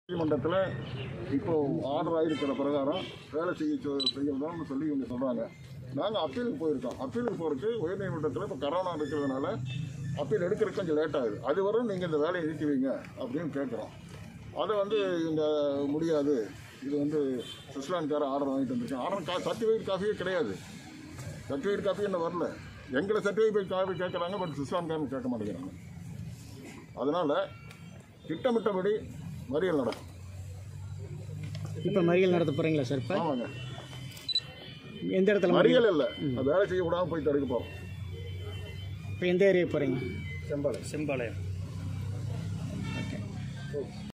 நீதிமன்றத்தில் இப்போ ஆர்டர் ஆகிருக்கிற பிரகாரம் வேலை செய்ய சொ- செய்யறதான்னு சொல்லி இவங்க சொல்கிறாங்க நாங்கள் அப்பீலுக்கு போயிருக்கோம் அப்பீலுக்கு போகிறதுக்கு உயர்நீதிமன்றத்தில் இப்போ கரோனா இருக்கிறதுனால அப்பீல் எடுக்கிறதுக்கு கொஞ்சம் லேட் ஆகுது அது வரை நீங்கள் இந்த வேலையை நிறுத்தி வைங்க அப்படின்னு கேட்குறோம் அதை வந்து இவங்க முடியாது இது வந்து சுவிட்சர்லாந்துக்கார ஆர்டர் வாங்கிட்டு வந்திருக்கேன் ஆர்டர் கா சர்டிஃபிகேட் காஃபியே கிடையாது சர்டிஃபிகேட் காஃபி இன்னும் வரல எங்களை சர்டிஃபிகேட் காஃபி கேட்குறாங்க பட் சுவிட்சர்லாந்துக்காரன் கேட்க மாட்டேங்கிறாங்க அதனால் திட்டமிட்டபடி மறியல் நடக்கும் இப்போ மறியல் நடத்த போகிறீங்களா சார் இப்போ ஆமாங்க எந்த இடத்துல மறியல் மறியல் இல்லை அது வேலை செய்ய விடாமல் போய் தடுக்க போகிறோம் இப்போ எந்த ஏரியா போகிறீங்க செம்பாலை செம்பாளையம்